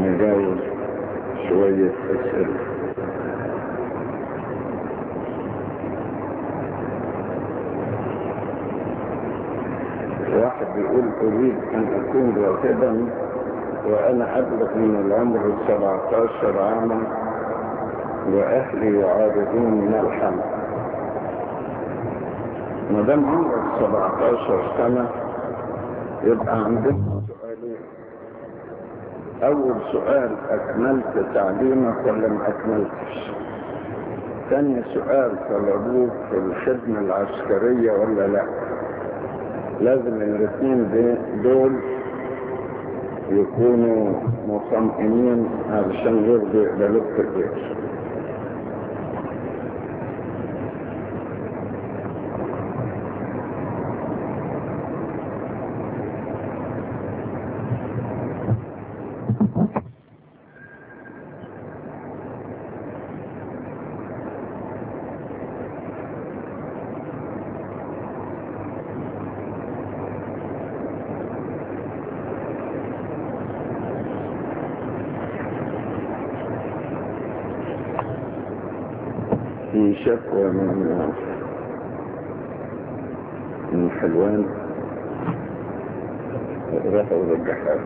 نجاوب شوية أسئلة واحد بيقول أريد أن أكون راكبا وأنا أبلغ من العمر 17 عاما وأهلي يعارضون من الحمل ما دام عمرك 17 سنة يبقى عندك سؤالين أول سؤال أكملت تعليمك ولا ما أكملتش؟ ثاني سؤال طلبوك في الخدمة العسكرية ولا لا؟ لازم الاثنين دول يكونوا مطمئنين علشان يرضوا يقبلوك في الجيش في شكوى من من حلوان رفعوا الجحافة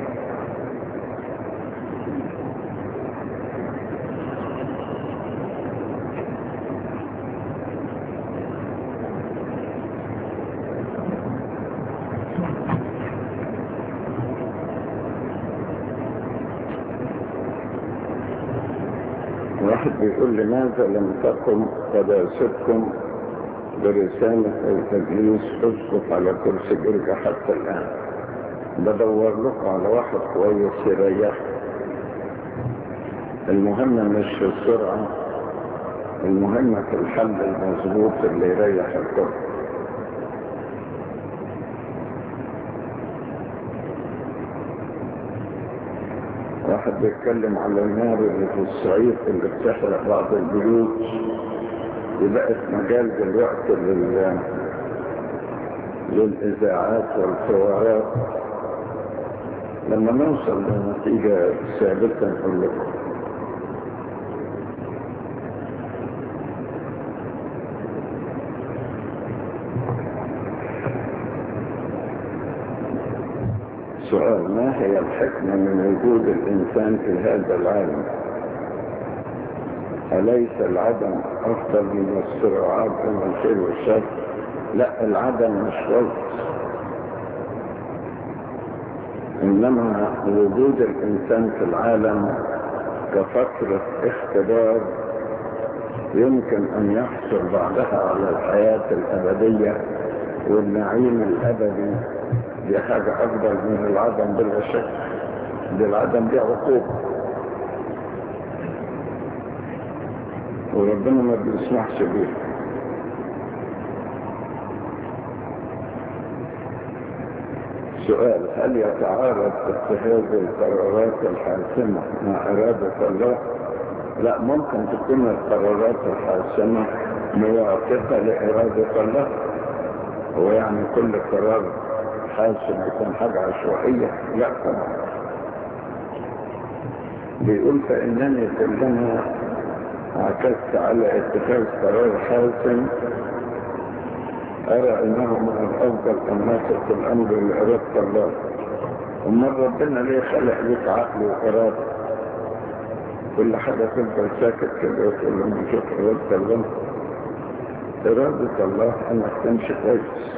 واحد بيقول لماذا لم تقم قداستكم برسالة التجليس اسقط على كرسي جرجة حتى الآن بدور لكم على واحد كويس يريح المهمة مش في السرعة المهمة في الحل المظبوط اللي يريح الكل واحد بيتكلم على النار اللي في الصعيد اللي بتحرق بعض البيوت وبقت مجال دلوقتي لل للإذاعات والحوارات لما نوصل لنتيجة ثابتة نقول لكم سؤال ما هي الحكمة من وجود الإنسان في هذا العالم أليس العدم أفضل من الصراعات بين الخير والشر لا العدم مش غلط إنما وجود الإنسان في العالم كفترة اختبار يمكن أن يحصل بعدها على الحياة الأبدية والنعيم الأبدي دي حاجة أكبر من العدم بلا شك دي العدم دي عقوبة وربنا ما بيسمحش بيه سؤال هل يتعارض اتخاذ القرارات الحاسمة مع إرادة الله؟ لا ممكن تكون القرارات الحاسمة موافقة لإرادة الله هو يعني كل قرار حاسم يكون حاجة عشوائية لا طبعا بيقول فإنني كلما عكست على اتخاذ قرار حاسم أرى أنه من الأفضل أن نثق الأمر لإرادة الله أمال ربنا ليه خلق لك عقل وإرادة كل حاجة تفضل ساكت كده وتقول لهم شوف إرادة الله إرادة الله أنك تمشي كويس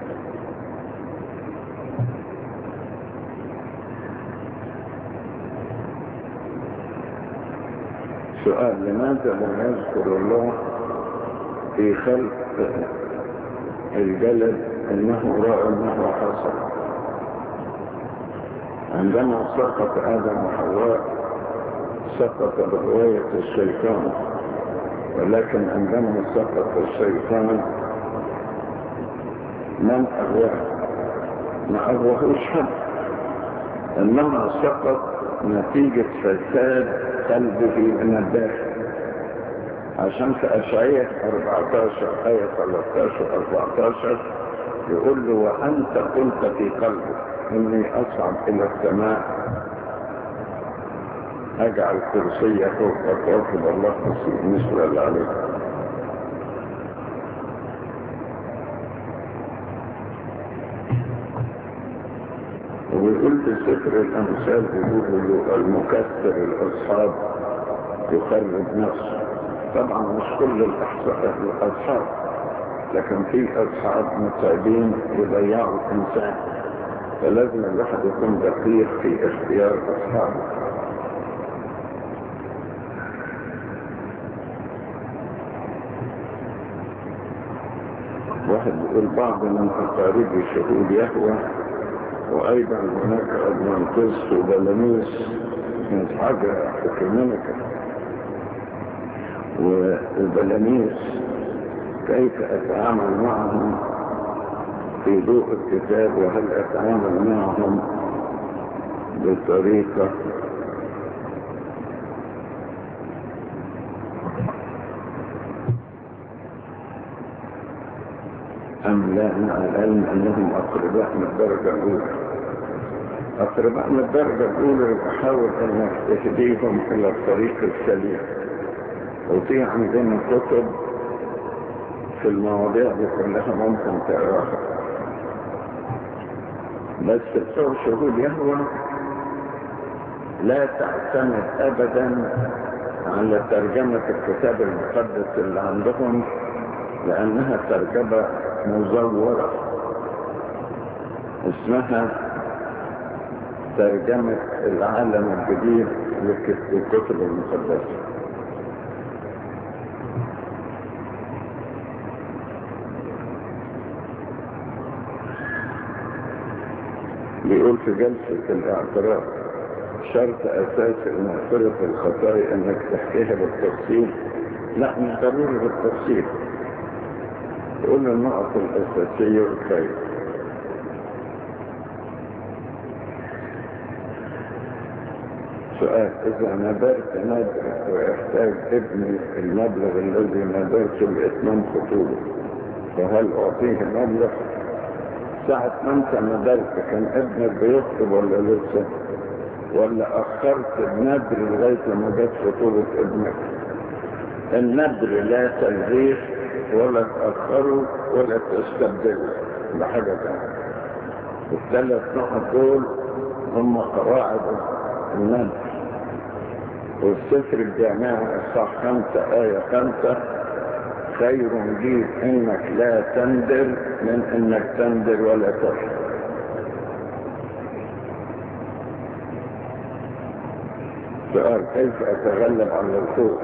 سؤال لماذا لم يذكر الله في خلق الجلد انه راى انه حصل عندما سقط ادم وحواء سقط بغواية الشيطان ولكن عندما سقط الشيطان من اغواه ما اغواهوش حد انما سقط نتيجة فساد قلبه من الداخل عشان في أشعية 14 آية 13 14 يقول له وأنت قلت في قلبك إني أصعد إلى السماء اجعل كرسية فوق واطلب الله مثل اللي عليه ويقول في سفر الامثال بيقولوا المكسر الاصحاب يخرب نفسه طبعا مش كل الاصحاب لكن في اصحاب متعبين يضيعوا الانسان فلازم الواحد يكون دقيق في اختيار اصحابه واحد يقول بعض من اقاربي شهود يهوى وايضا هناك ادمانتس وبلاميس كانت حاجه اكونوميكال وبلاميس كيف اتعامل معهم في ضوء الكتاب وهل اتعامل معهم بطريقه أم لا مع العلم أنهم أقرباء من الدرجة الأولى أقرباء من الدرجة الأولى بحاول أن تهديهم إلى الطريق السليم وفي عندنا كتب في المواضيع دي كلها ممكن تقراها بس بتوع شهود يهوى لا تعتمد أبدا على ترجمة الكتاب المقدس اللي عندهم لأنها ترجمة مزورة اسمها ترجمة العالم الجديد للكتب المقدسة بيقول في جلسة الاعتراف شرط أساسي لمغفرة الخطايا انك تحكيها بالتفصيل لا مش ضروري بالتفصيل تقول النقط الأساسية والخير سؤال إذا نذرت نذر ويحتاج ابني المبلغ الذي نذرته لإتمام خطوبه فهل أعطيه مبلغ ساعة ما أنت نذرت كان ابنك بيخطب ولا لسه ولا أخرت النذر لغاية لما جت خطوبة ابنك النذر لا تلغيه ولا تأخروا ولا تستبدلوا بحاجة تانية الثلاث نقط دول هم قواعد النذر والسفر الجامعي الصح خمسة آية خمسة خير ليك انك لا تندر من انك تندر ولا تشر سؤال كيف اتغلب على الخوف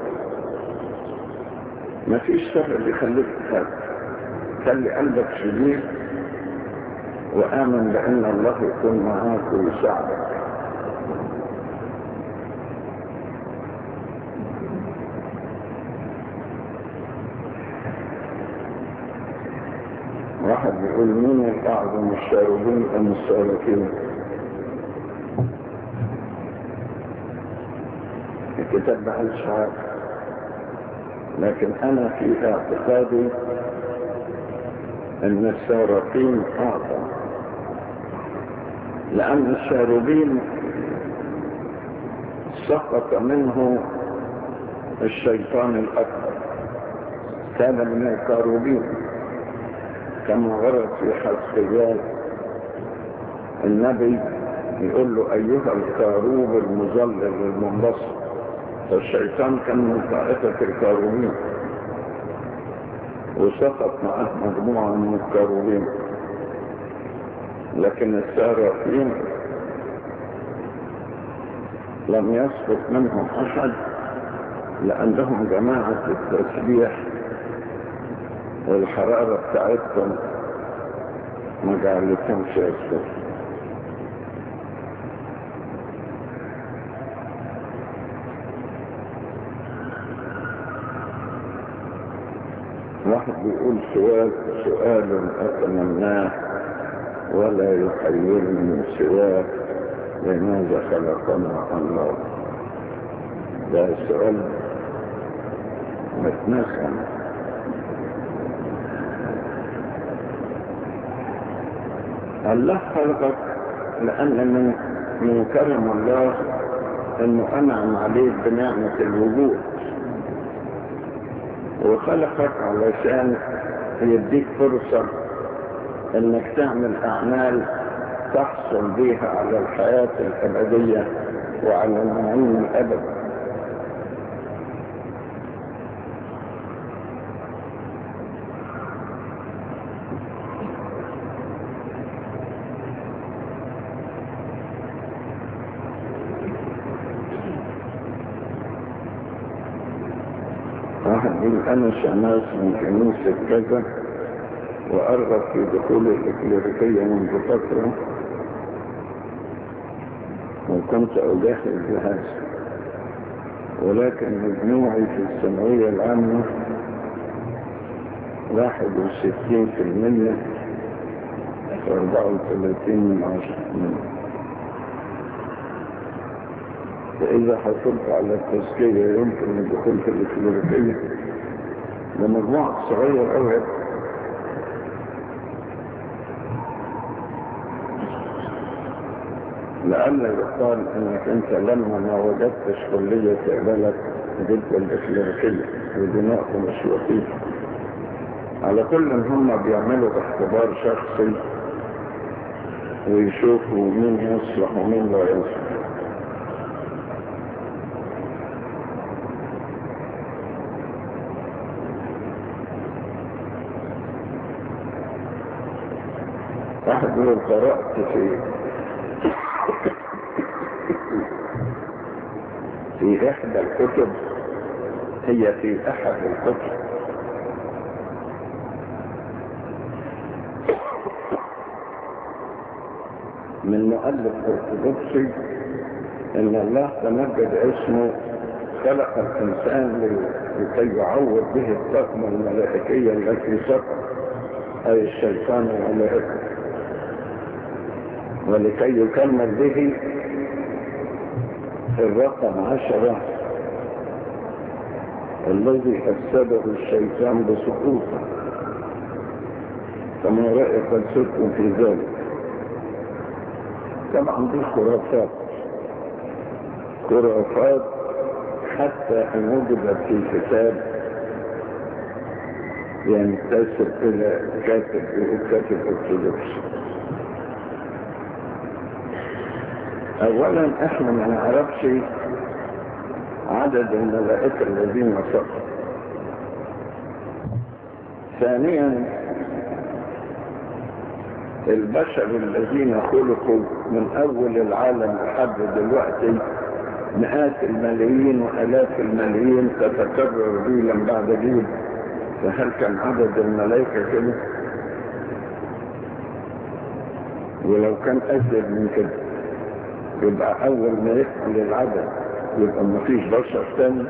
ما فيش سبب يخليك تخاف خلي قلبك شديد وآمن بأن الله يكون معاك ويساعدك واحد بيقول مين الأعظم الشاربين أم السالكين الكتاب ما قالش حاجة لكن أنا في اعتقادي أن السارقين أعظم لأن الشاربين سقط منه الشيطان الأكبر كان من الكاروبين كما ورد في حسقيال النبي يقول له أيها الكاروب المظلل المنبسط فالشيطان كان من طائفة الكاروبين وسقط معه مجموعة من الكاروبين لكن السارقين لم يسقط منهم أحد لأنهم جماعة التسبيح والحرارة بتاعتهم ما جعلتهمش يسقط واحد بيقول سؤال سؤال أتمناه ولا يحيرني سواه لماذا خلقنا الله ده سؤال متنسم الله خلقك لأن من, من كرم الله انه انعم عليك بنعمة الوجود وخلقك علشان يديك فرصة انك تعمل اعمال تحصل بها على الحياة الابدية وعلى النعيم الابدي واحد يقول انا شماس من كنيسة كذا وارغب في دخول الاكليريكية منذ فترة وكنت اجاهد بهذا ولكن مجموعي في الثانوية العامة واحد وستين في المية واربعة وثلاثين من عشرة منه فإذا حصلت على التزكية يمكن الدخول في الإكليريكية ده مجموعة صغير أوي لأن يقال أنك أنت لما ما وجدتش كلية تقبلك جبت الإكليريكية ودي نقطة مش لطيفة على كل هم بيعملوا اختبار شخصي ويشوفوا مين يصلح ومين لا يصلح واحد من قرأت في في إحدى الكتب هي في أحد الكتب من مؤلف أرثوذكسي إن الله تمجد اسمه خلق الإنسان لكي يعوض به الطاقم الملائكية التي سقط أي الشيطان وملائكته ولكي يكمل به الرقم عشرة الذي أفسده الشيطان بسقوطه كما رأي قد صدق في ذلك طبعا دي خرافات خرافات حتى ان وجدت في كتاب ينتسب الى كاتب كاتب ارثوذكسي اولا احنا ما نعرفش عدد الملائكة الذين سقطوا ثانيا البشر الذين خلقوا من اول العالم لحد دلوقتي مئات الملايين والاف الملايين تتكرر جيلا بعد جيل فهل كان عدد الملائكة كده ولو كان ازيد من كده يبقى اول ما يكمل العدد يبقى ما فيش بشر تاني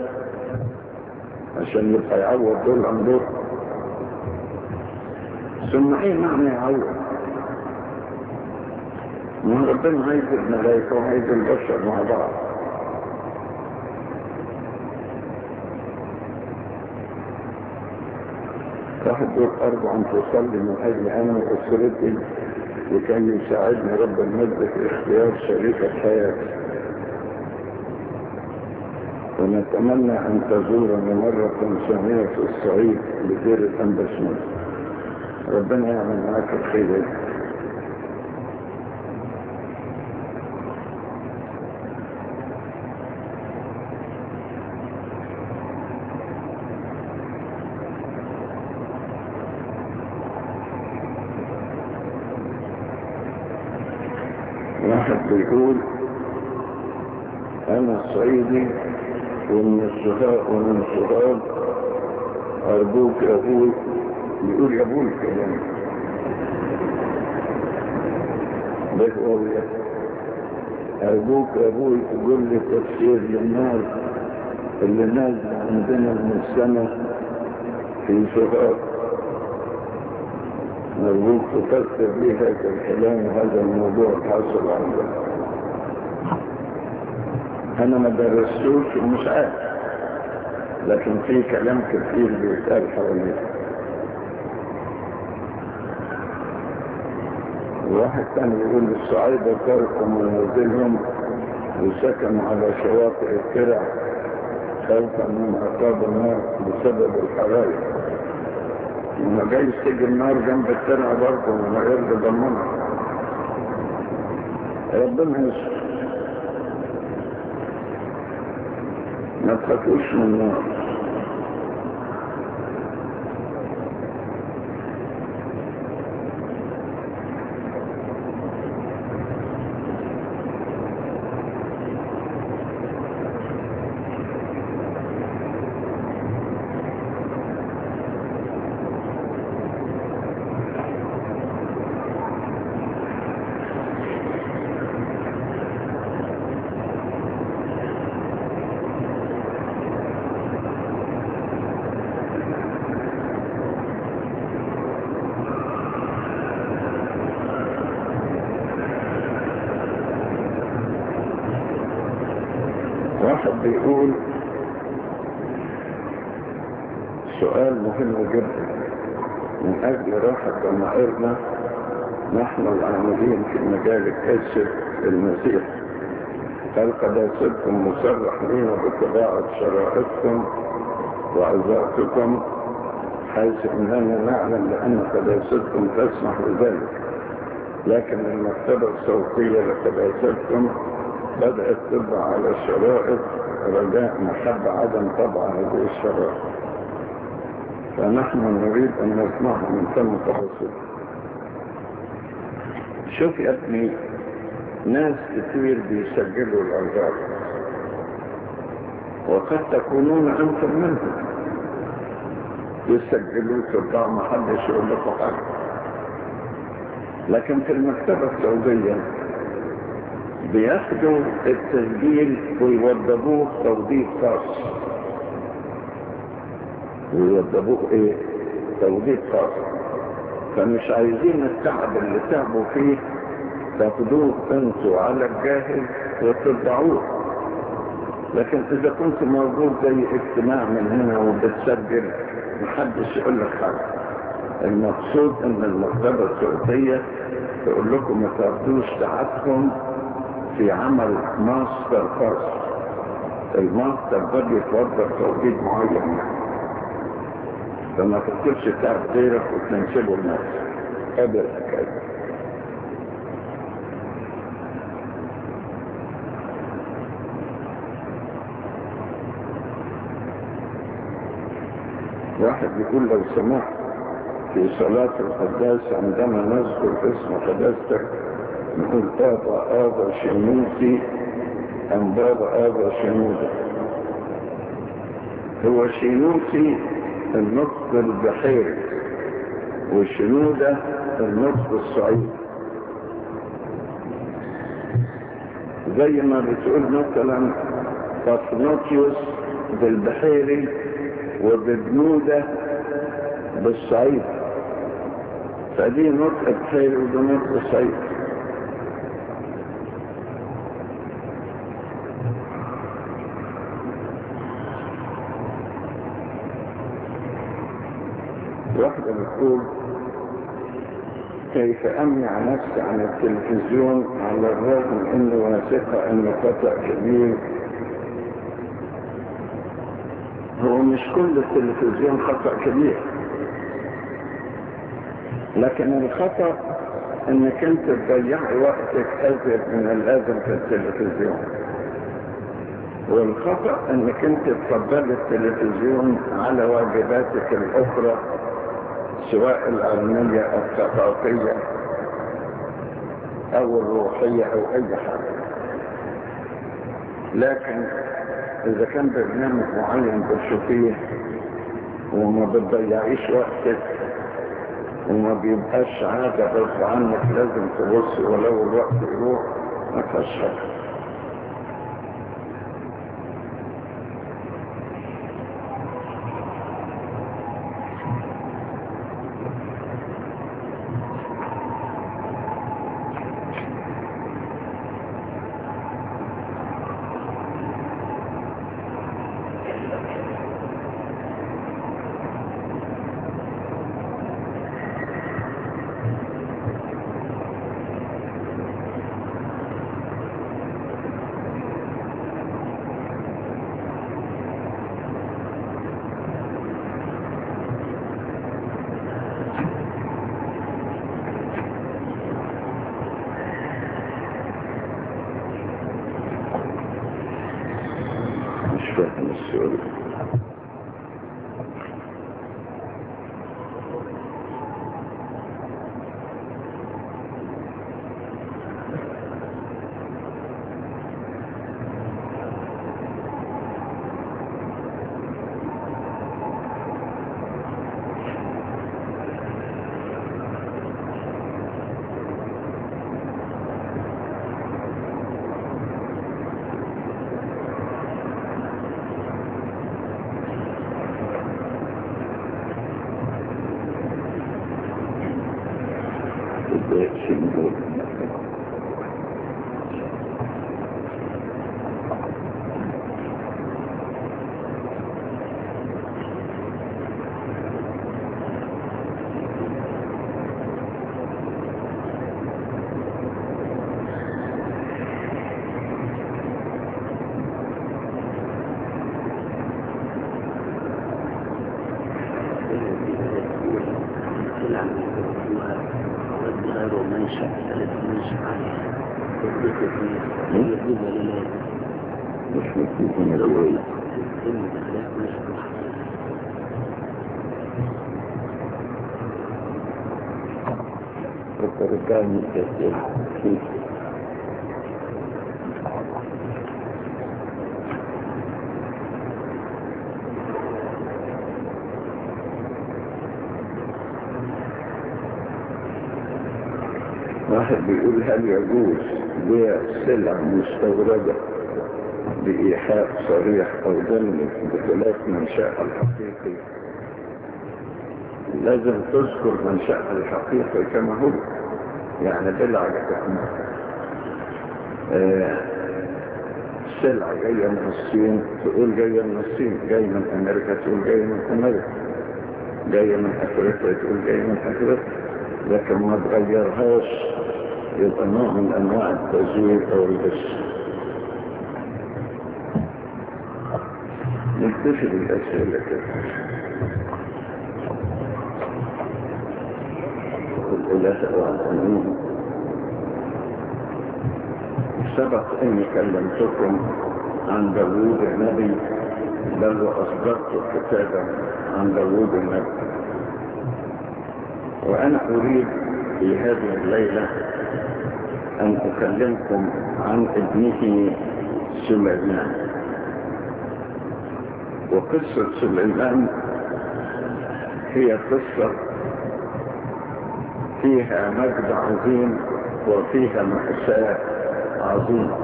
عشان يبقى يعوض دول عن دول ثم ايه معنى يعوض ما ربنا عايز الملائكة وعايز البشر مع بعض واحد دول أرجو أن تصلي من أجل أنا وأسرتي وكان يساعدني رب المجد في اختيار شريكة حياتي ونتمنى أن تزورني مرة ثانية في الصعيد بدير الأنبسمون ربنا يعمل معاك الخير واحد بيقول انا صعيدي ومن السهاء ومن سهاد ارجوك يا ابوي بيقول يا ابوي كمان ده هو ارجوك يا ابوي تقول لي تفسير للنار اللي نازل عندنا من السماء في سهاد نرجوك تفسر لي هذا الكلام وهذا الموضوع الحاصل عندنا انا ما درستوش ومش عارف لكن في كلام كثير بيتقال حواليه واحد كان يقول الصعيدة تركوا منازلهم وسكنوا على شواطئ الترع خوفا من عقاب النار بسبب الحرائق لما جاي يستجي النار جنب الترع برضه وما يرضى ضمنها ربنا يستر ما تخافوش من النار واحد بيقول سؤال مهم جدا من أجل راحة ضمائرنا نحن العاملين في مجال الكشف المسيح هل قداستكم مصرح لنا بطباعة شرائطكم وعظاتكم حيث اننا نعلم بان قداستكم تسمح بذلك لكن المكتبة الصوتية لقداستكم بدأت تطبع على الشرائط رجاء محب عدم طبع هذه الشرائط فنحن نريد أن نسمعها من فم تفاصيل شوف يا ابني ناس كتير بيسجلوا الأوزار وقد تكونون أنتم منهم يسجلوا تطبع ما حدش يقول لكم حاجة لكن في المكتبة السعودية بياخدوا التسجيل ويوضبوه توضيب خاص ويوضبوه ايه توضيب خاص فمش عايزين التعب اللي تعبوا فيه تاخدوه انتوا على الجاهز وتطبعوه لكن اذا كنت موجود زي اجتماع من هنا وبتسجل محدش يقول لك حاجه المقصود ان المكتبه السعوديه تقول لكم ما تاخدوش تعبكم في عمل ماستر خاص الماستر ده بيتوضب توجيه معين فما تكتبش تعب غيرك وتنسبه لنفسك قبل الحكايه واحد يقول لو سمحت في صلاة القداس عندما نذكر اسم قداستك نقول بابا آبا شنوتي أم بابا آبا شنودة هو شنوتي النطق البحيري والشنودة النطق الصعيدي زي ما بتقول مثلا بطنوتيوس بالبحيري وببنودة بالصعيد فدي نطق بحيري وده نطق صعيد واحدة بتقول كيف أمنع نفسي عن التلفزيون على الرغم أني واثقة أنه خطأ كبير هو مش كل التلفزيون خطأ كبير لكن الخطأ انك انت تضيعي وقتك ازيد من اللازم في التلفزيون والخطأ انك انت تفضلي التلفزيون على واجباتك الاخرى سواء العلمية او الثقافية او الروحية او اي حاجة لكن اذا كان برنامج معين بتشوفيه وما بتضيعيش وقتك وما بيبقاش عادة غصب عنك لازم تبص ولو الوقت يروح ما فيهاش حاجة فاهم السؤال تضايقش من دول غير منشأ ثلاث منشأ عليها تثبيت فيه يجب ولا مش مكتوب من الأول إن الأخلاق مشروع وترجعني كثير كيف واحد بيقول هل يجوز بيع سلع مستوردة بإيحاء صريح أو ضمن بخلاف منشأها الحقيقي لازم تذكر منشأها الحقيقي كما هو يعني بلع آه سلعة جاية من الصين تقول جاية من الصين جاية من أمريكا تقول جاية من أمريكا جاية من أفريقيا تقول جاية من أفريقيا لكن ما تغيرهاش يبقى نوع من أنواع التزوير أو الغش نكتفي بالأسئلة كده الإله والأمين سبق أني كلمتكم عن داوود النبي بل وأصدرت كتابا عن داوود النبي وأنا أريد في هذه الليلة أن أكلمكم عن ابنه سليمان وقصة سليمان هي قصة فيها مجد عظيم وفيها مأساة عظيمة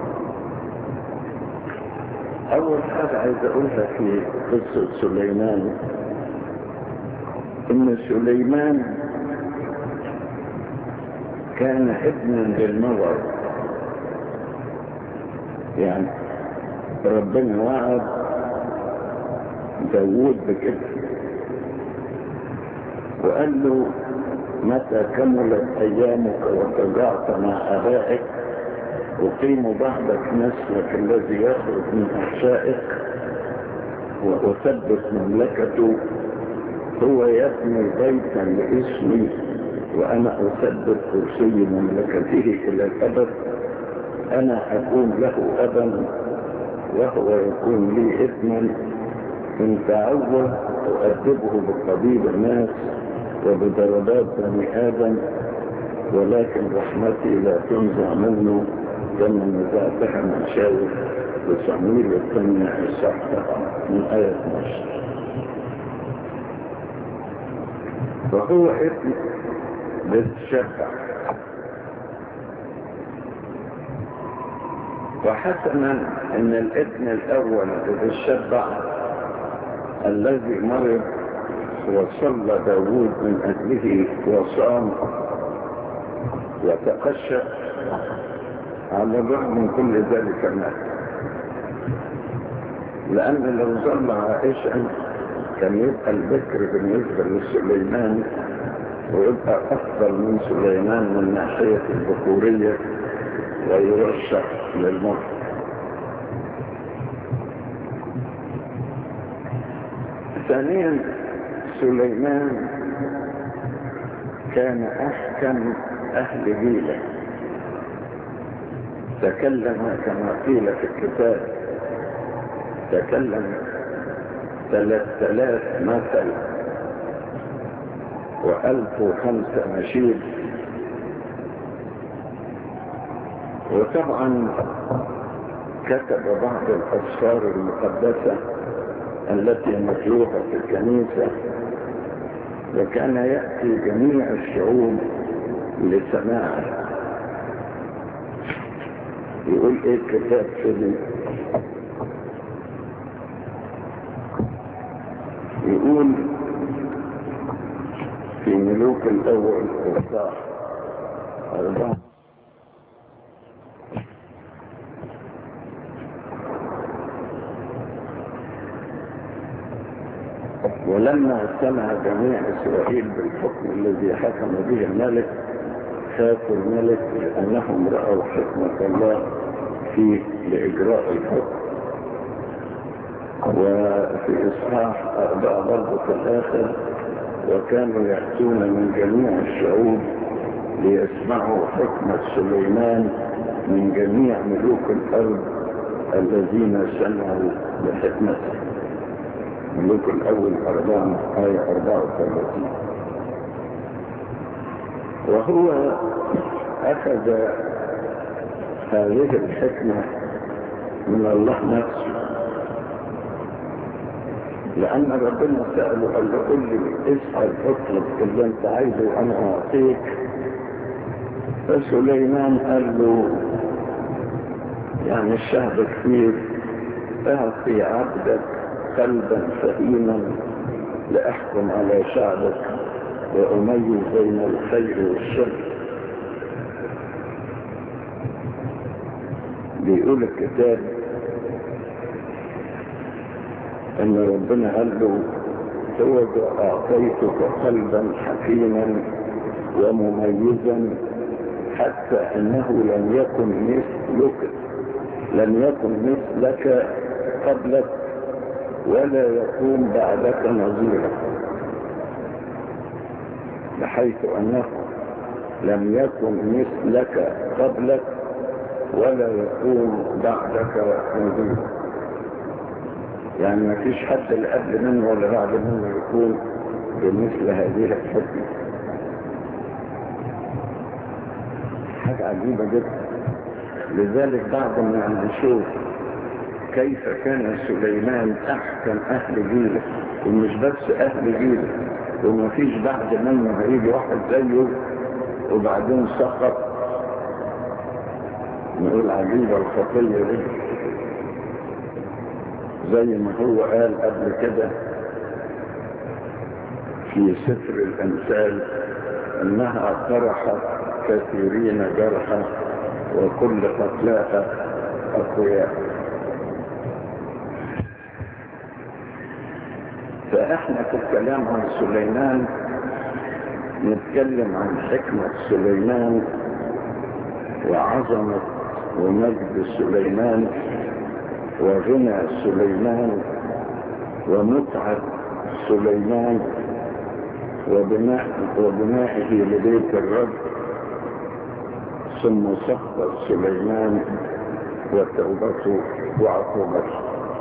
أول حاجة عايز أقولها في قصة سليمان إن سليمان كان ابنا للمور يعني ربنا وعد داوود بكده وقال له متى كملت ايامك وتجعت مع ابائك اقيم بعدك نسلك الذي يخرج من احشائك واثبت مملكته هو يبني بيتا لاسمي وانا اثبت كرسي مملكته الى الابد انا اكون له ابا وهو يكون لي ابنا ان تعود اؤدبه بقبيل الناس وبدرجات بني ادم ولكن رحمتي لا تنزع منه كما نزعتها من شاور وصمويل الثانية الصحة من آية 12 فهو ابن بتشبع وحسنا ان الابن الاول بتشبع الذي مرض وصلى داوود من اجله وصام وتقشف على الرغم من كل ذلك مات لان لو ظل عائشا كان يبقى البكر بالنسبة لسليمان ويبقى أفضل من سليمان من ناحية الذكورية ويرشح للمرء ثانيا سليمان كان أحكم أهل جيله تكلم كما قيل في الكتاب تكلم ثلاث آلاف مثل وألف وخمسة نشيد وطبعا كتب بعض الأسفار المقدسة التي متلوها في الكنيسة وكان يأتي جميع الشعوب لسماعه يقول ايه الكتاب في يقول في ملوك الأول إصلاح أربعة ولما سمع جميع إسرائيل بالحكم الذي حكم به الملك خافوا الملك لأنهم رأوا حكمة الله فيه لإجراء الحكم وفي إصحاح أربعة برضه في الآخر وكانوا يأتون من جميع الشعوب ليسمعوا حكمة سليمان من جميع ملوك الأرض الذين سمعوا بحكمته ملوك الأول أربعة آية أربعة وثلاثين وهو أخذ هذه الحكمة من الله نفسه لأن ربنا سأله قال له قل لي اسأل اطلب اللي انت عايزه وأنا أعطيك فسليمان قال له يعني الشهد كثير أعطي عبدك قلبا فهيما لأحكم على شعبك وأميز بين الخير والشر بيقول الكتاب ان ربنا قال له توج اعطيتك قلبا حكيما ومميزا حتى انه لم يكن مثلك لم يكن مثلك قبلك ولا يكون بعدك نظيرا بحيث انه لم يكن مثلك قبلك ولا يكون بعدك نظيرا يعني ما فيش حد اللي قبل منه ولا بعد منه يكون بمثل هذه الحكمة حاجة عجيبة جدا لذلك بعد ما نشوف كيف كان سليمان أحكم أهل جيله ومش بس أهل جيله وما فيش بعد منه هيجي واحد زيه وبعدين سقط نقول عجيبة الخطية دي زي ما هو قال قبل كده في سفر الأمثال إنها طرحت كثيرين جرحا وكل قتلاها أقوياء فإحنا في الكلام عن سليمان نتكلم عن حكمة سليمان وعظمة ومجد سليمان وغنى سليمان ومتعة سليمان وبناء وبنائه لبيت الرب ثم سقط سليمان وتوبته وعقوبته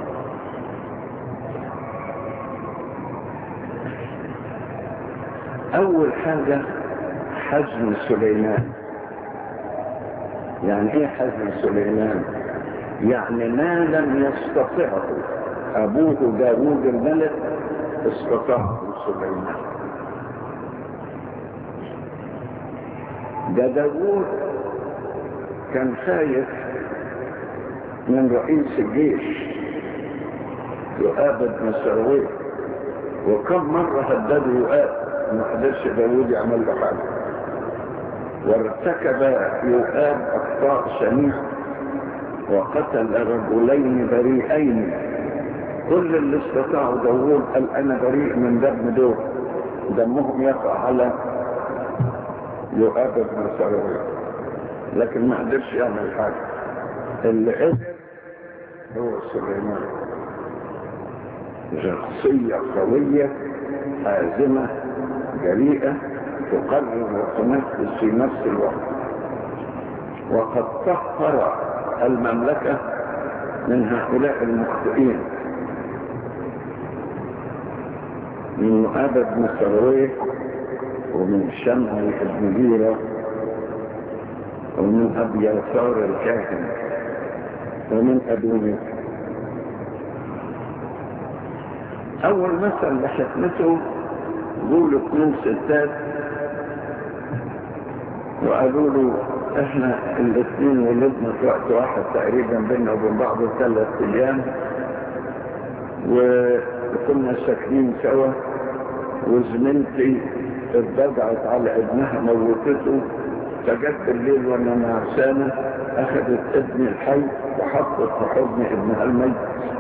أول حاجة حزم سليمان يعني ايه حزم سليمان يعني ما لم يستطعه أبوه داوود الملك استطاعه سليمان ده داوود كان خايف من رئيس الجيش يؤاب بن سرويه وكم مرة هدده يؤاب ما قدرش داوود يعمل له حاجة وارتكب يؤاب أخطاء شنيعة وقتل رجلين بريئين كل اللي استطاعوا داوود قال أنا بريء من دم دول دمهم يقع على يؤاب بن سرويه لكن ما قدرش يعمل حاجة اللي قدر هو سليمان شخصية قوية حازمة جريئة تقرر وتنفذ في نفس الوقت وقد طهر المملكة من هؤلاء المخطئين من مؤابد بن سرويه ومن شمع بن جيرة ومن أبي يسار الكاهن ومن أبي مصر أول مثل لحكمته قولوا اثنين ستات وقالوا له احنا الاثنين ولدنا في وقت واحد تقريبا بيننا وبين بعض ثلاث ايام وكنا ساكنين سوا وزميلتي اتضجعت على ابنها موتته فجت بالليل وانا نعسانه اخذت ابني الحي وحطت في حضن ابنها الميت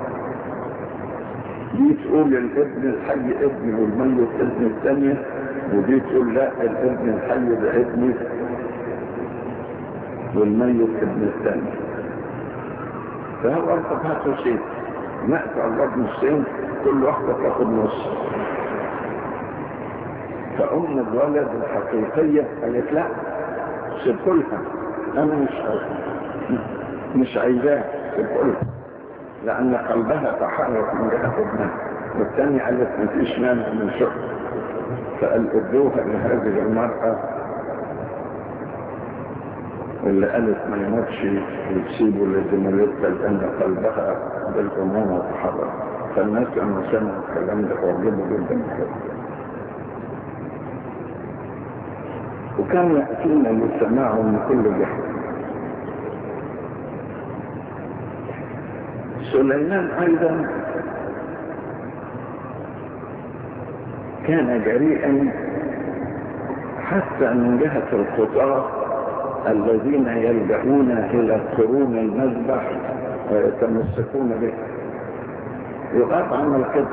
دي تقول الابن الحي ابني والميت ابن الثانية ودي تقول لا الابن الحي ده ابني والميت ابن الثانية فهو انت هاتوا شيء نقطع الله نصين كل واحدة تاخد نص فأم الولد الحقيقية قالت لا سيبكلها أنا مش مش عايزاه سيبكلها لأن قلبها تحرك من جهة ابنها والثانية قالت مفيش مانع من شغل فقال ادوها لهذه المرأة اللي قالت ما يموتش وتسيبه لزميلتها لأن قلبها بالأمومة تحرك فالناس لما سمعوا الكلام ده أعجبوا جدا بكده وكان يأتينا للسماع من كل جهة سليمان أيضا كان جريئا حتى من جهة الخطاة الذين يلجؤون إلى قرون المذبح ويتمسكون به يقاط عمل كده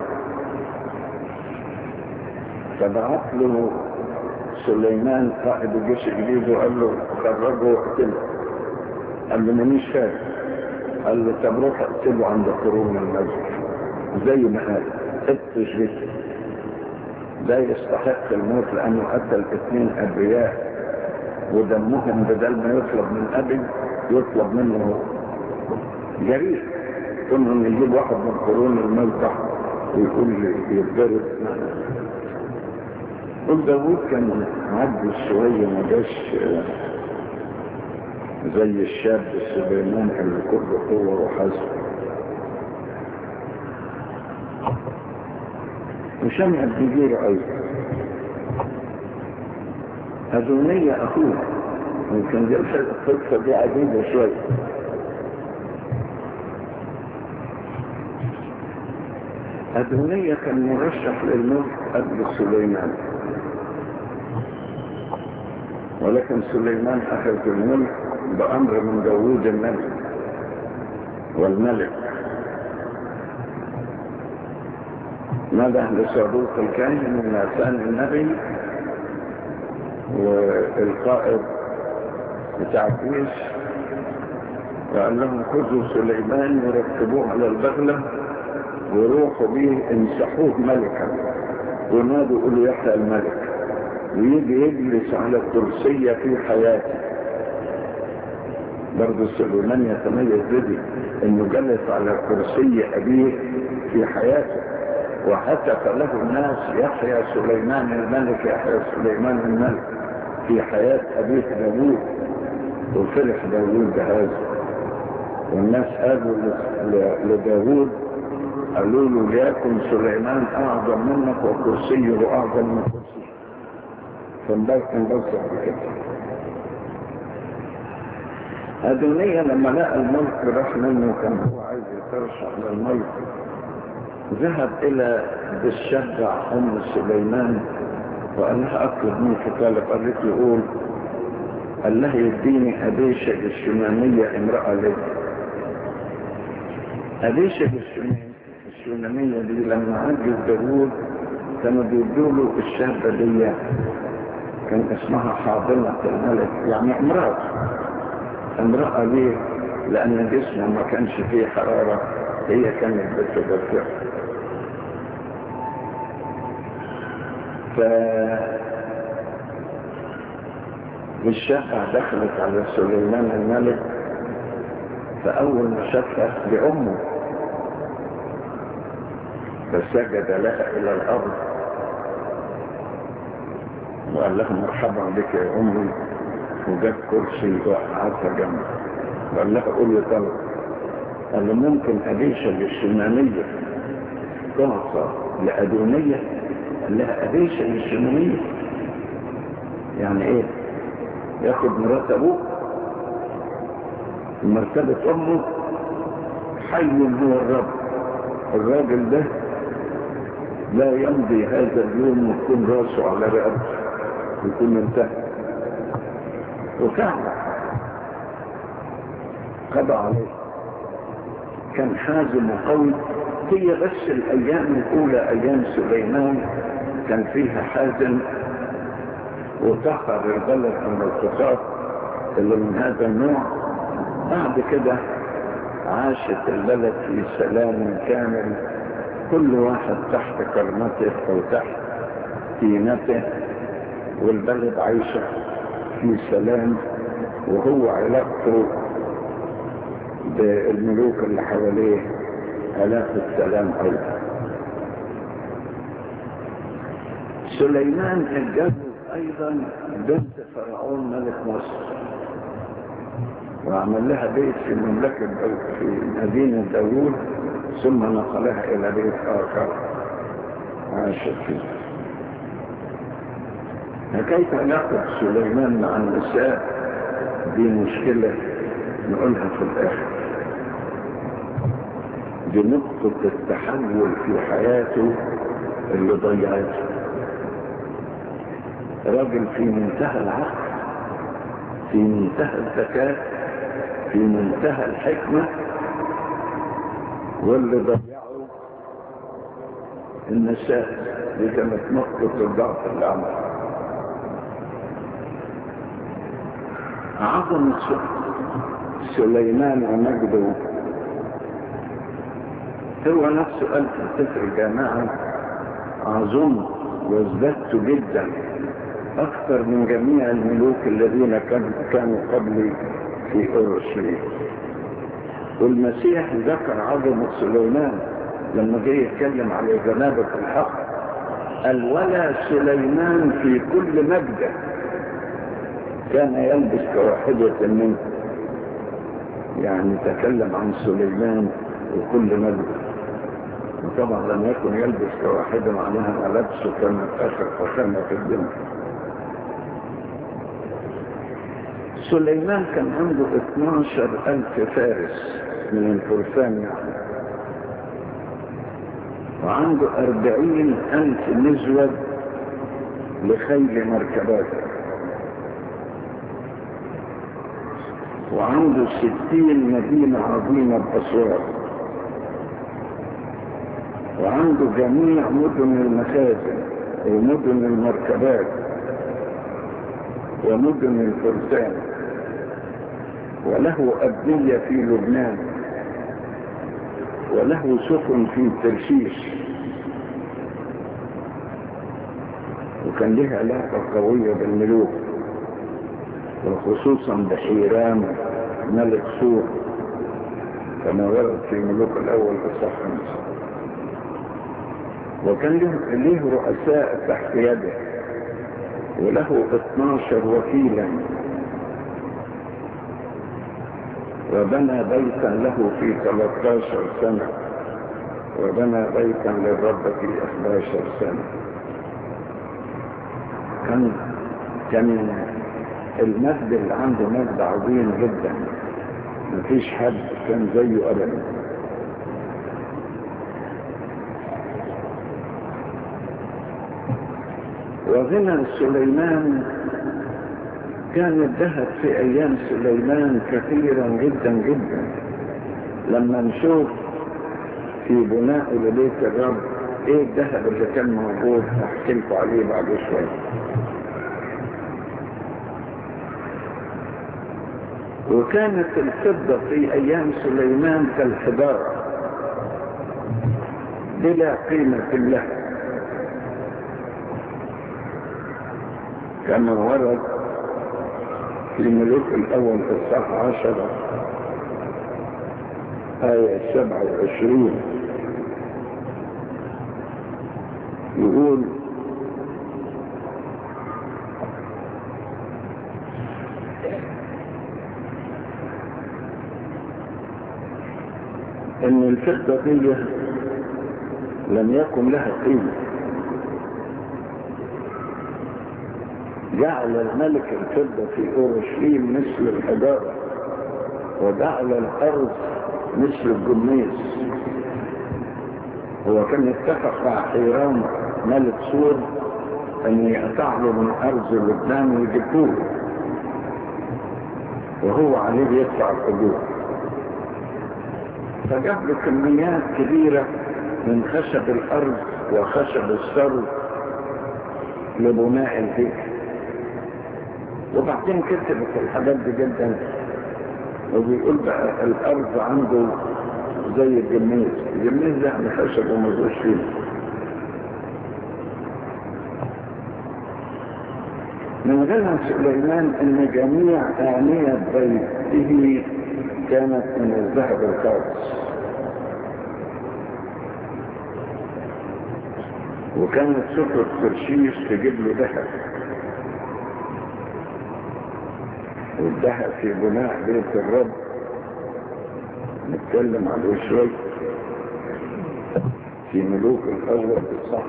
فبعت له سليمان قائد الجيش الانجليزي وقال له خرجه واقتله قال له مانيش فاهم قال له طب روح اقتله عند قرون المذبح زي ما قال ابتش به ده يستحق الموت لانه قتل اثنين ابرياء ودمهم بدل ما يطلب من ابي يطلب منه جريء كنا نجيب واحد من قرون المذبح ويقول لي يتضرب قل داوود كان عدل شوية ما جاش زي الشاب سليمان اللي كله قوة وحزم وشمع الدجير أيضا أدونية أخوه يمكن دي القصة دي عجيبة شوية أدونية كان مرشح للملك قبل سليمان ولكن سليمان أخذ الملك بأمر من داوود الملك والملك نده لصاروخ الكاهن وناسان النبي والقائد بتاع الجيش وقال لهم خذوا سليمان وركبوه على البغلة وروحوا به امسحوه ملكا ونادوا قولوا يحيى الملك ويجي يجلس على الكرسية في حياته برضه سليمان يتميز بدي انه جلس على كرسي ابيه في حياته وهتف له الناس يحيى سليمان الملك يحيى سليمان الملك في حياة ابيه داوود وفرح داوود بهذا والناس قالوا لداوود قالوا له ليكن سليمان اعظم منك وكرسيه اعظم من كرسيه فانبسط بكده أدونية لما لقى الملك راح منه كان هو عايز يترشح للملك ذهب إلى بالشجع أم سليمان وقال لها أطلب منك طالب قالت له قول قال لها يديني أبيشة الشمامية امرأة لي أبيشة الشمامية دي لما عجز داوود كانوا بيدوا له الشابة دي كان اسمها حاضنة الملك يعني امرأة امرأة ليه لأن جسمه ما كانش فيه حرارة هي كانت بتدفع ف الشافع دخلت على سليمان الملك فأول ما شافها بأمه فسجد لها إلى الأرض وقال لها مرحبا بك يا أمي وجاب كرسي وقعدها جنبه وقال لها قول لي طلب قال له ممكن أبيشة للشمامية تعطى لأدونية قال لها أبيشة للشمامية يعني إيه ياخد مرات أبوه مرتبة أمه حي هو الرب الراجل ده لا يمضي هذا اليوم ويكون راسه على رقبته يكون انتهى وفعلا قضى عليه كان حازم وقوي هي بس الايام الاولى ايام سليمان كان فيها حازم وطهر البلد من الخطاب اللي من هذا النوع بعد كده عاشت البلد في سلام كامل كل واحد تحت كرمته او تحت دينته والبلد عايشة في سلام وهو علاقته بالملوك اللي حواليه علاقة سلام أيضا سليمان اتجوز أيضا بنت فرعون ملك مصر وعمل لها بيت في مملكة في مدينة داوود ثم نقلها إلى بيت آخر عاشت فيه حكاية علاقة سليمان مع النساء دي مشكلة نقولها في الآخر دي نقطة التحول في حياته اللي ضيعته راجل في منتهى العقل في منتهى الذكاء في منتهى الحكمة واللي ضيعه النساء دي كانت نقطة الضعف اللي عملها عظمة سليمان ومجده هو نفسه قال في سفر الجامعة عظمت وازددت جدا أكثر من جميع الملوك الذين كانوا قبلي في أورشليم والمسيح ذكر عظمة سليمان لما جه يتكلم على جنابة الحق قال ولا سليمان في كل مجده كان يلبس كواحدة منه يعني تكلم عن سليمان وكل مجد وطبعا لم يكن يلبس كواحدة معناها ملابسه كانت آخر فخامة في الدنيا سليمان كان عنده 12 ألف فارس من الفرسان يعني وعنده أربعين ألف نزوة لخيل مركباته وعنده ستين مدينة عظيمة بأسوار وعنده جميع مدن المخازن ومدن المركبات ومدن الفرسان وله أبنية في لبنان وله سفن في ترشيش وكان له علاقة قوية بالملوك وخصوصا بحيران ملك سور كما ورد في ملوك الأول إصحاح خمسة وكان له, له رؤساء تحت يده وله 12 وكيلا وبنى بيتا له في 13 سنة وبنى بيتا للرب في 11 سنة كان كان المجد اللي عنده مجد عظيم جدا مفيش حد كان زيه ابدا وغنى سليمان كان الذهب في ايام سليمان كثيرا جدا جدا لما نشوف في بناء لبيت الرب ايه الذهب اللي كان موجود هحكي لكم عليه بعد شويه وكانت الفضة في أيام سليمان كالحجارة بلا قيمة لها كما ورد في ملوك الأول في الصفحة عشرة آية سبعة وعشرين يقول الفضة دي لم يكن لها قيمة جعل الملك الفضة في أورشليم مثل الحجارة وجعل الأرض مثل الجميز هو كان اتفق مع حيران ملك سور أن يقطع له من أرض لبنان ويجيبوه وهو عليه يدفع الأجور فجاب له كميات كبيرة من خشب الأرض وخشب السرد لبناء الهيكل وبعدين كتبت الحاجات دي جدا وبيقول بقى الأرض عنده زي الجميز الجميز ده يعني خشب ومزوج فيه من غنى سليمان ان جميع آنية بيته كانت من الذهب الخالص وكانت سفر ترشيش تجيب له ذهب والذهب في بناء بيت الرب نتكلم عليه شوي في ملوك الاول الصح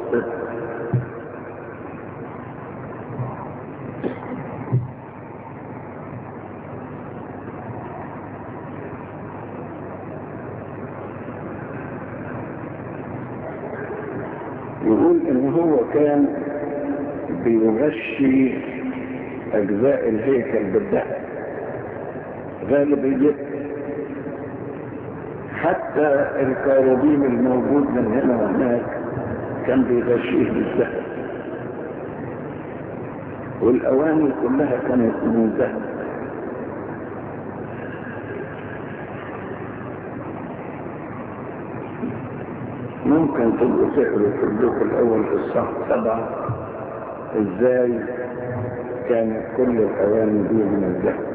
يقول ان هو كان بيغشي اجزاء الهيكل بالذهب غالبيته حتى الكاروبيم الموجود من هنا وهناك كان بيغشيه بالذهب والاواني كلها كانت من ذهب ممكن تبقوا تقروا في اللوح الاول في الصح سبعه ازاي كانت كل الاواني دي من الذهب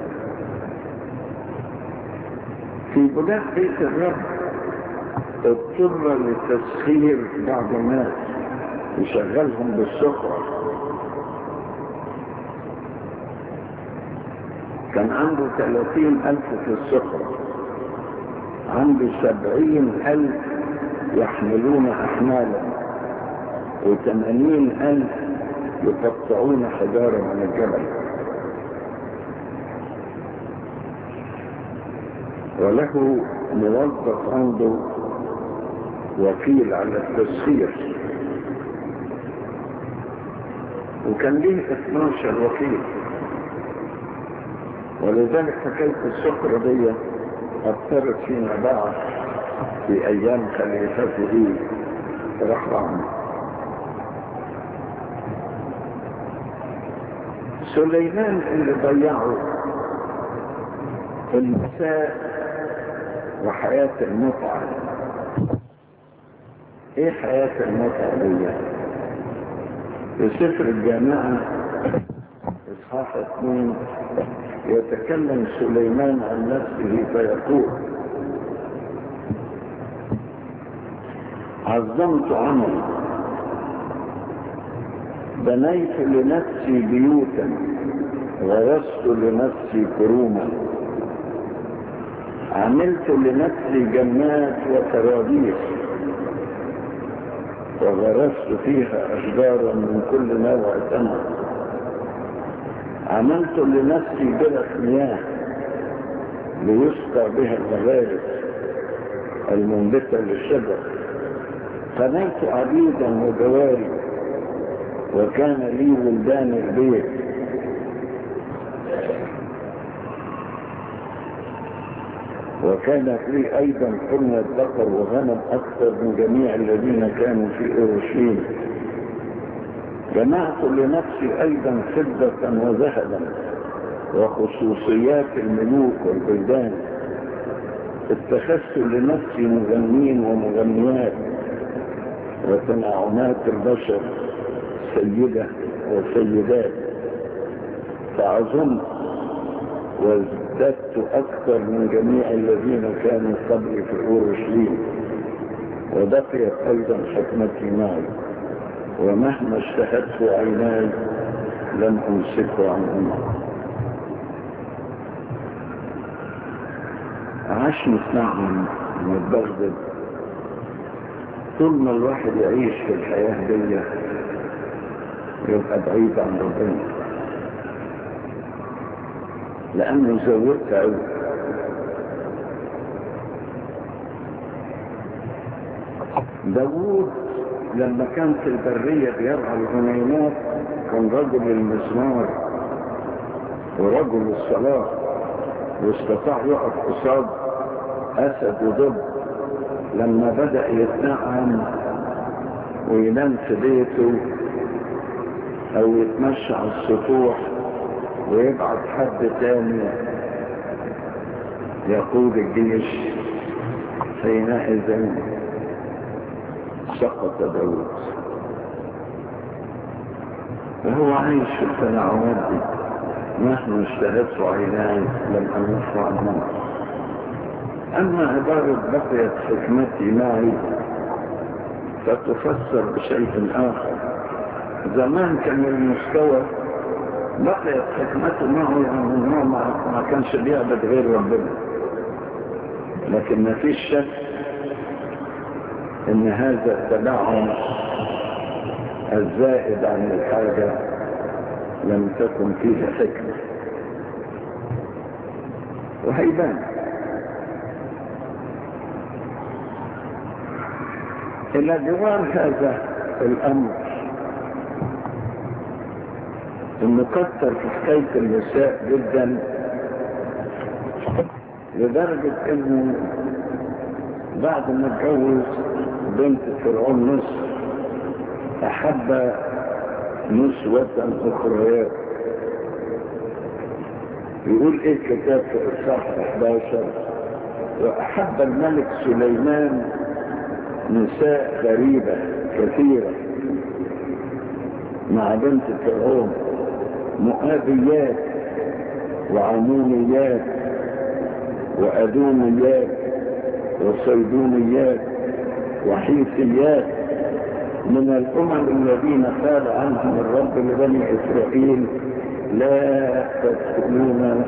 في بناء بيت الرب اضطر لتسخير بعض الناس يشغلهم بالسخرة كان عنده ثلاثين ألف في السخرة عنده سبعين ألف يحملون أحمالا وثمانين ألف يقطعون حجارة من الجبل وله موظف عنده وكيل على التسخير وكان ليه 12 وكيل ولذلك حكاية السخرة دي أثرت فيما بعد في أيام خليفته رحمه سليمان اللي ضيعه النساء وحياة المتعة ايه حياة المتعة دي في سفر الجامعة اصحاح اثنين يتكلم سليمان عن نفسه فيقول عظمت عملي بنيت لنفسي بيوتا غرست لنفسي كروما عملت لنفسي جنات وكرابيس وغرست فيها أشجارا من كل نوع ثمر عملت لنفسي برك مياه ليسقى بها المغارب المنبتة للشجر قنيت عبيدا وجواري وكان لي ولدان البيت وكانت لي ايضا حرمة بقر وغنم اكثر من جميع الذين كانوا في اورشليم جمعت لنفسي ايضا فضة وذهبا وخصوصيات الملوك والبلدان اتخذت لنفسي مغنين ومغنيات وتنعمات البشر سيدة وسيدات فعظمت وازددت أكثر من جميع الذين كانوا قبلي في أورشليم وبقيت أيضا حكمتي معي ومهما اشتهدت عيناي لم أمسكه عن أمه عاش نسمع من بغداد طول ما الواحد يعيش في الحياة دي يبقى بعيد عن ربنا لأنه زودت أوي داوود لما كان في البرية بيرعى الغنيمات كان رجل المزمار ورجل الصلاة واستطاع يقف قصاد أسد وضب لما بدأ يتنعم وينام في بيته أو يتمشى على السطوح ويبعت حد تاني يقود الجيش حينئذ سقط داود وهو عايش في التنعمات دي مهما اشتهت عيناي لم اموت واموت اما عبارة بقيت حكمتي معي فتفسر بشيء اخر زمان كان المستوى بقيت حكمته معه يعني انه ما كانش بيعبد غير ربنا لكن ما فيش شك ان هذا التبعهم الزائد عن الحاجة لم تكن فيه حكمة وهيبان إلى جوار هذا الأمر إنه كثر في حكاية النساء جدا لدرجة إنه بعد ما اتجوز بنت فرعون مصر أحب نسوة أخريات يقول إيه الكتاب في إصحاح 11 وأحب الملك سليمان نساء غريبة كثيرة مع بنت فرعون مؤابيات وعموميات وأدوميات وصيدونيات وحيثيات من الأمم الذين قال عنهم الرب لبني إسرائيل لا تدخلون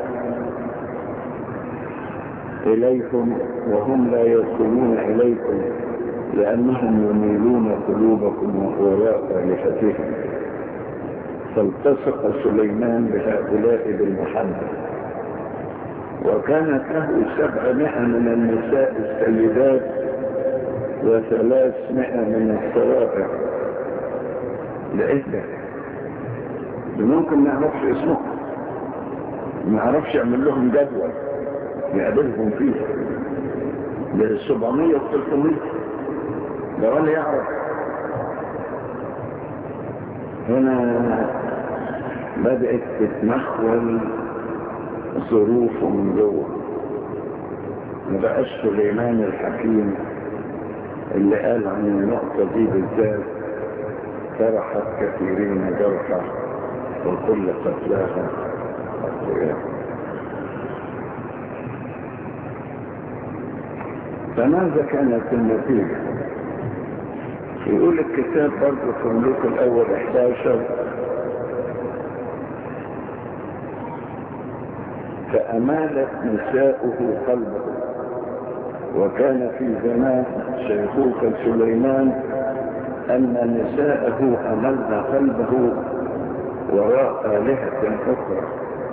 إليكم وهم لا يدخلون إليكم لأنهم يميلون قلوبكم وراء آلهتهم فالتصق سليمان بهؤلاء بالمحبة وكانت له سبعمائة من النساء السيدات وثلاثمائة من الصوائع لإيه ممكن ما يعرفش اسمهم ما يعرفش يعمل لهم جدول يقابلهم فيه ده 700 و 300 ده ولا يعرف هنا بدأت تتمخول ظروفه من جوه ما بقاش سليمان الحكيم اللي قال عن النقطة دي بالذات فرحت كثيرين جرحى وكل قتلاها أقوياء فماذا كانت النتيجة يقول الكتاب برضه في الملوك الأول 11 فأمالت نساؤه قلبه وكان في زمان شيخوخة سليمان أن نساءه أملن قلبه وراء آلهة أخرى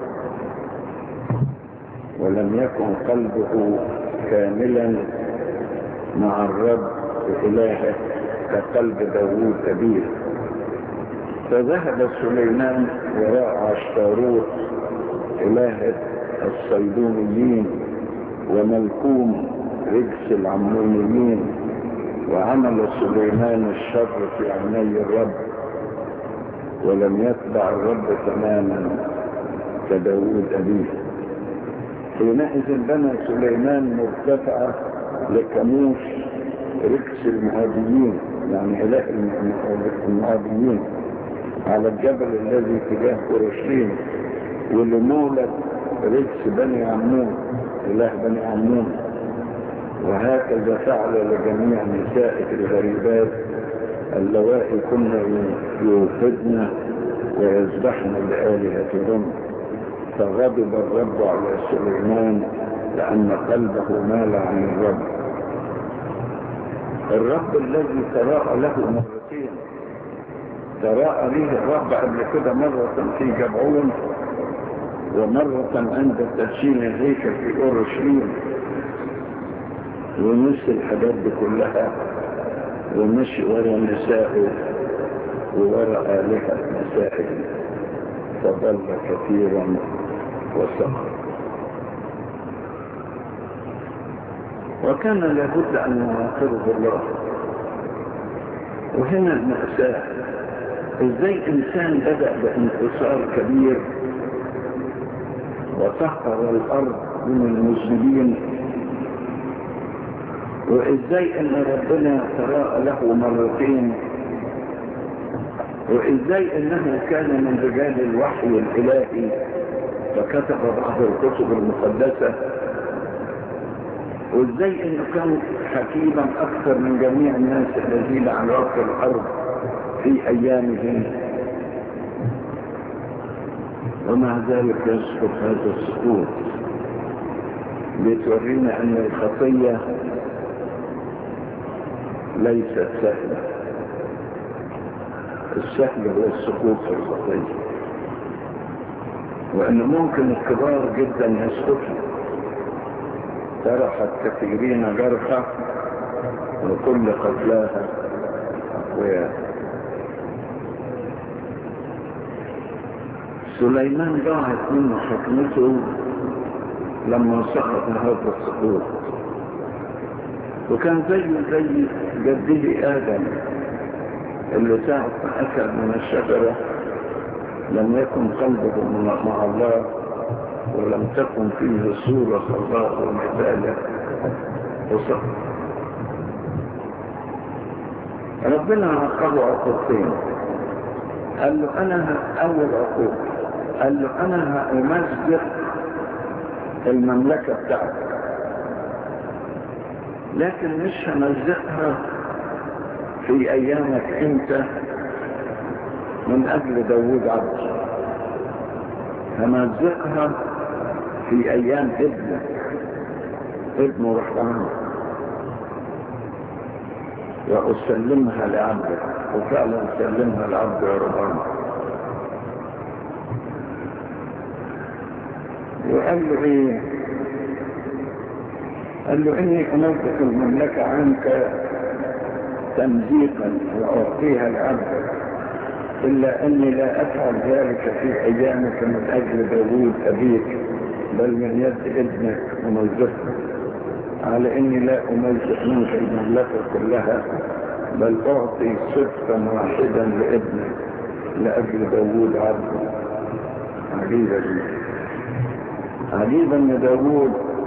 ولم يكن قلبه كاملا مع الرب إلهه كقلب داوود أبيه فذهب سليمان وراء عشتاروت إلهة الصيدونيين وملكوم رجس العمونيين وعمل سليمان الشر في عيني الرب ولم يتبع الرب تماما كداود أبيه حينئذ بنى سليمان مرتفعة لكموش ركس المهاديين يعني إله المهاديين على الجبل الذي تجاه اورشليم ولمولد ركس بني عمون إله بني عمون وهكذا فعل لجميع نسائه الغريبات اللوائي كن يوفدن ويذبحن لآلهتهن فغضب الرب على سليمان لأن قلبه مال عن الرب الرب الذي تراءى له مرتين تراءى ليه الرب قبل كده مرة في جبعون ومرة عند تدشين الهيكل في أورشليم ونسي الحاجات دي كلها ومشي ورا نسائه وورا آلهة نسائه فضل كثيرا وسقط وكان لابد أن يناقضه الله وهنا المأساة ازاي انسان بدأ بانتصار كبير وسحر الارض من المسلمين وازاي ان ربنا تراءى له مرتين وازاي انه كان من رجال الوحي الالهي فكتب بعض الكتب المقدسة وازاي انه كان حكيما اكثر من جميع الناس الذين على وجه الارض في ايامهم ومع ذلك يسقط هذا السقوط بتورينا ان الخطية ليست سهلة السهل هو السقوط في الخطية وان ممكن الكبار جدا يسقطوا ترحت كثيرين جرحى وكل قتلاها أقوياء سليمان ضاعت منه حكمته لما سقط هذا السقوط وكان زيه زي جده آدم اللي ساعة ما أكل من الشجرة لم يكن قلبه مع الله ولم تكن فيه صورة الله ومثاله وسقط ربنا عقبه عقوبتين قال له أنا أول عقوبة قال له أنا هأمزق المملكة بتاعتك لكن مش همزقها في أيامك أنت من أجل داوود عبد همزقها في أيام ابنك ابنه رحمه وأسلمها لعبدك وفعلا سلمها لعبد يا ربنا وقال له ايه قال له اني انزق المملكة عنك تمزيقا واعطيها لعبدك الا اني لا افعل ذلك في ايامك من اجل داوود ابيك بل من يد ابنك ومزقك على اني لا امزق منك المملكة كلها بل اعطي صدقا واحدا لابنك لاجل داوود عبده عجيبة دي عجيبا ان داوود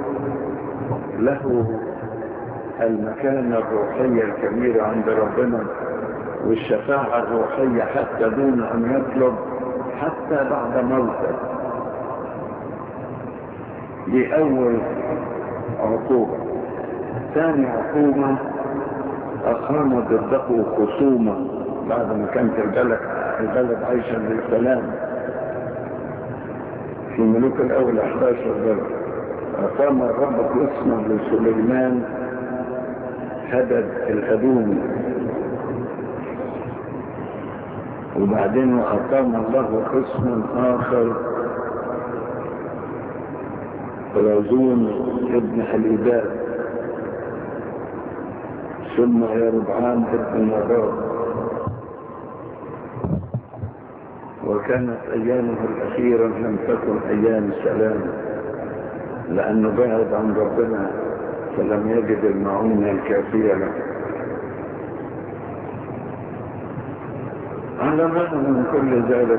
له المكانة الروحية الكبيرة عند ربنا والشفاعة الروحية حتى دون ان يطلب حتى بعد موته دي اول عقوبة ثاني عقوبة أقام ضده خصومة بعد ما كانت البلد البلد عايشة بالسلام في ملوك الأول 11 بلد أقام الرب قسما لسليمان هدد الأدوم وبعدين أقام الله قسما آخر رازون ابن حليبات ثم يربعان ابن نبات وكانت أيامه الأخيرة لم تكن أيام سلام لأنه بعد عن ربنا فلم يجد المعونة الكافية له على الرغم من كل ذلك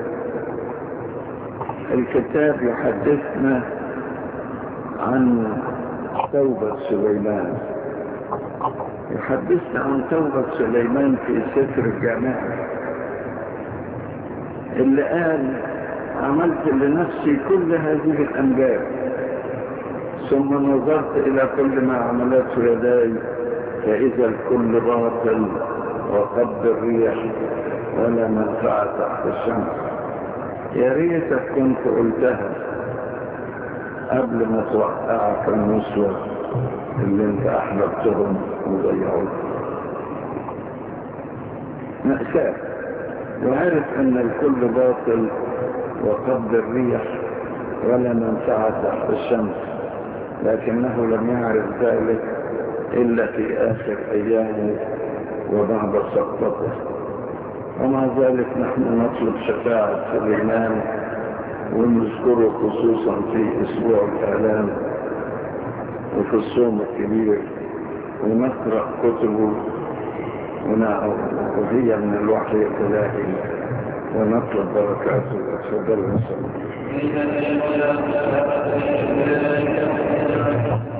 الكتاب يحدثنا عن توبة سليمان يحدثنا عن توبة سليمان في سفر الجامعة اللي قال عملت لنفسي كل هذه الأنجاب ثم نظرت إلى كل ما عملته يداي فإذا الكل باطل وقد الريح ولا منفعة تحت الشمس يا ريتك كنت قلتها قبل ما توقعك النسوة اللي انت احببتهم وضيعوك مأساة وعرف أن الكل باطل وقبض الريح ولا منفعة تحت الشمس لكنه لم يعرف ذلك إلا في آخر أيامه وبعد سقطته ومع ذلك نحن نطلب شفاعة سليمان ونذكره خصوصا في أسبوع الآلام وفي الصوم الكبير ونقرأ كتبه وهي من الوحي الإلهي ونطلب بركاته وتفضل وسلم